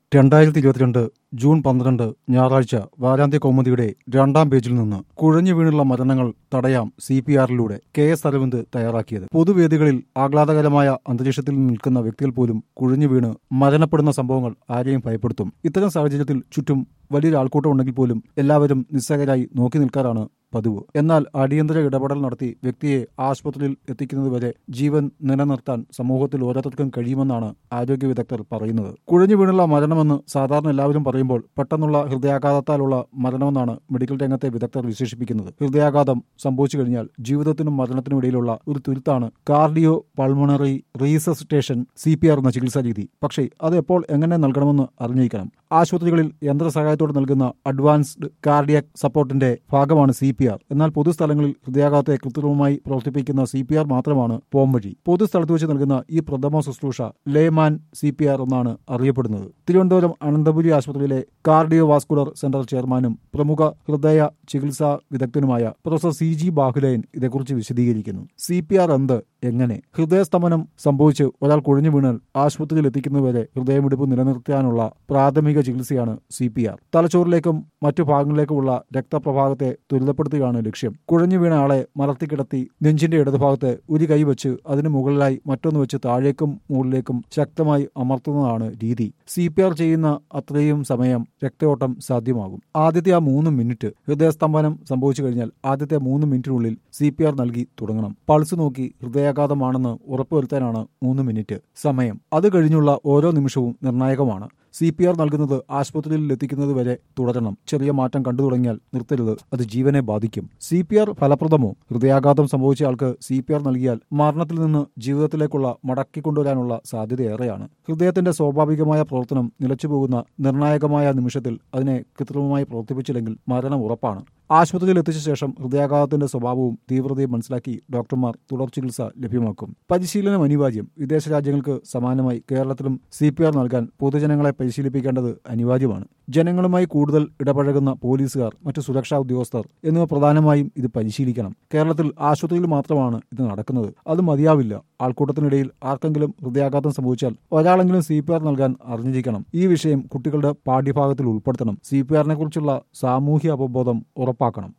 രണ്ടായിരത്തി ഇരുപത്തിരണ്ട് ജൂൺ പന്ത്രണ്ട് ഞായറാഴ്ച വാരാന്ത്യ കൗമുദിയുടെ രണ്ടാം പേജിൽ നിന്ന് കുഴഞ്ഞു വീണുള്ള മരണങ്ങൾ തടയാം സി പി ആറിലൂടെ കെ എസ് അരവിന്ദ് തയ്യാറാക്കിയത് പൊതുവേദികളിൽ ആഹ്ലാദകരമായ അന്തരീക്ഷത്തിൽ നിൽക്കുന്ന വ്യക്തികൾ പോലും കുഴഞ്ഞു വീണ് മരണപ്പെടുന്ന സംഭവങ്ങൾ ആരെയും ഭയപ്പെടുത്തും ഇത്തരം സാഹചര്യത്തിൽ ചുറ്റും വലിയൊരു ആൾക്കൂട്ടം ഉണ്ടെങ്കിൽ പോലും എല്ലാവരും നിസ്സഹരായി നോക്കി നിൽക്കാറാണ് പതിവ് എന്നാൽ അടിയന്തര ഇടപെടൽ നടത്തി വ്യക്തിയെ ആശുപത്രിയിൽ എത്തിക്കുന്നതുവരെ ജീവൻ നിലനിർത്താൻ സമൂഹത്തിൽ ഓരോരുത്തർക്കും കഴിയുമെന്നാണ് ആരോഗ്യ വിദഗ്ധർ പറയുന്നത് കുഴഞ്ഞു വീണുള്ള മരണമെന്ന് സാധാരണ എല്ലാവരും പറയുമ്പോൾ പെട്ടെന്നുള്ള ഹൃദയാഘാതത്താലുള്ള മരണമെന്നാണ് മെഡിക്കൽ രംഗത്തെ വിദഗ്ധർ വിശേഷിപ്പിക്കുന്നത് ഹൃദയാഘാതം സംഭവിച്ചു കഴിഞ്ഞാൽ ജീവിതത്തിനും മരണത്തിനും ഇടയിലുള്ള ഒരു തുരുത്താണ് cardio pulmonary resuscitation C P R എന്ന ചികിത്സാ രീതി പക്ഷേ അത് എപ്പോൾ എങ്ങനെ നൽകണമെന്ന് അറിഞ്ഞിരിക്കണം ആശുപത്രികളിൽ യന്ത്രസഹായത്തോടെ നൽകുന്ന അഡ്വാൻസ്ഡ് കാർഡിയക് സപ്പോർട്ടിന്റെ ഭാഗമാണ് സി പി ആർ എന്നാൽ പൊതുസ്ഥലങ്ങളിൽ ഹൃദയാഘാതത്തെ കൃത്രിമമായി പ്രവർത്തിപ്പിക്കുന്ന സി പി ആർ മാത്രമാണ് പോം വഴി പൊതുസ്ഥലത്ത് വെച്ച് നൽകുന്ന ഈ പ്രഥമ ശുശ്രൂഷ ലേമാൻ സി പി ആർ എന്നാണ് അറിയപ്പെടുന്നത് തിരുവനന്തപുരം അനന്തപുരി ആശുപത്രിയിലെ കാർഡിയോ വാസ്കുലർ സെന്റർ ചെയർമാനും പ്രമുഖ ഹൃദയ ചികിത്സാ വിദഗ്ധനുമായ പ്രൊഫസർ സി ജി ബാഹുലയൻ ഇതേക്കുറിച്ച് വിശദീകരിക്കുന്നു സി പി ആർ എന്ത് എങ്ങനെ ഹൃദയസ്തമനം സംഭവിച്ച് ഒരാൾ കുഴഞ്ഞു വീണാൽ ആശുപത്രിയിൽ എത്തിക്കുന്നതുവരെ ഹൃദയമിടിപ്പ് നിലനിർത്താനുള്ള പ്രാഥമിക ചികിത്സയാണ് സി പി ആർ തലച്ചോറിലേക്കും മറ്റു ഭാഗങ്ങളിലേക്കുമുള്ള രക്തപ്രവാഹത്തെ ത്വരിതപ്പെടുത്തുകയാണ് ലക്ഷ്യം കുഴഞ്ഞു വീണ ആളെ മലർത്തിക്കിടത്തി നെഞ്ചിന്റെ ഇടതുഭാഗത്ത് ഒരു കൈ വെച്ച് അതിന് മുകളിലായി മറ്റൊന്ന് വെച്ച് താഴേക്കും മുകളിലേക്കും ശക്തമായി അമർത്തുന്നതാണ് രീതി സി പി ആർ ചെയ്യുന്ന അത്രയും സമയം രക്തയോട്ടം സാധ്യമാകും ആദ്യത്തെ ആ മൂന്ന് മിനിറ്റ് ഹൃദയസ്തംഭനം സംഭവിച്ചു കഴിഞ്ഞാൽ ആദ്യത്തെ മൂന്ന് മിനിറ്റിനുള്ളിൽ സി പി ആർ നൽകി തുടങ്ങണം പൾസ് നോക്കി ഹൃദയാഘാതമാണെന്ന് ഉറപ്പുവരുത്താനാണ് മൂന്ന് മിനിറ്റ് സമയം അത് കഴിഞ്ഞുള്ള ഓരോ നിമിഷവും നിർണായകമാണ് സി പി ആർ നൽകുന്നത് ആശുപത്രിയിൽ എത്തിക്കുന്നത് വരെ തുടരണം ചെറിയ മാറ്റം കണ്ടു തുടങ്ങിയാൽ നിർത്തരുത് അത് ജീവനെ ബാധിക്കും സി പി ആർ ഫലപ്രദമോ ഹൃദയാഘാതം സംഭവിച്ച ആൾക്ക് സി പി ആർ നൽകിയാൽ മരണത്തിൽ നിന്ന് ജീവിതത്തിലേക്കുള്ള മടക്കിക്കൊണ്ടുവരാനുള്ള സാധ്യത ഏറെയാണ് ഹൃദയത്തിന്റെ സ്വാഭാവികമായ പ്രവർത്തനം നിലച്ചുപോകുന്ന നിർണായകമായ നിമിഷത്തിൽ അതിനെ കൃത്രിമമായി പ്രവർത്തിപ്പിച്ചില്ലെങ്കിൽ മരണം ഉറപ്പാണ് ആശുപത്രിയിൽ എത്തിച്ച ശേഷം ഹൃദയാഘാതത്തിന്റെ സ്വഭാവവും തീവ്രതയും മനസ്സിലാക്കി ഡോക്ടർമാർ തുടർ ചികിത്സ ലഭ്യമാക്കും പരിശീലനം അനിവാര്യം വിദേശ രാജ്യങ്ങൾക്ക് സമാനമായി കേരളത്തിലും സി പി ആർ നൽകാൻ പൊതുജനങ്ങളെ പരിശീലിപ്പിക്കേണ്ടത് അനിവാര്യമാണ് ജനങ്ങളുമായി കൂടുതൽ ഇടപഴകുന്ന പോലീസുകാർ മറ്റു സുരക്ഷാ ഉദ്യോഗസ്ഥർ എന്നിവ പ്രധാനമായും ഇത് പരിശീലിക്കണം കേരളത്തിൽ ആശുപത്രിയിൽ മാത്രമാണ് ഇത് നടക്കുന്നത് അത് മതിയാവില്ല ആൾക്കൂട്ടത്തിനിടയിൽ ആർക്കെങ്കിലും ഹൃദയാഘാതം സംഭവിച്ചാൽ ഒരാളെങ്കിലും സി പി ആർ നൽകാൻ അറിഞ്ഞിരിക്കണം ഈ വിഷയം കുട്ടികളുടെ പാഠ്യഭാഗത്തിൽ ഉൾപ്പെടുത്തണം സി പി ആറിനെ കുറിച്ചുള്ള സാമൂഹ്യ അവബോധം ഉറപ്പാക്കണം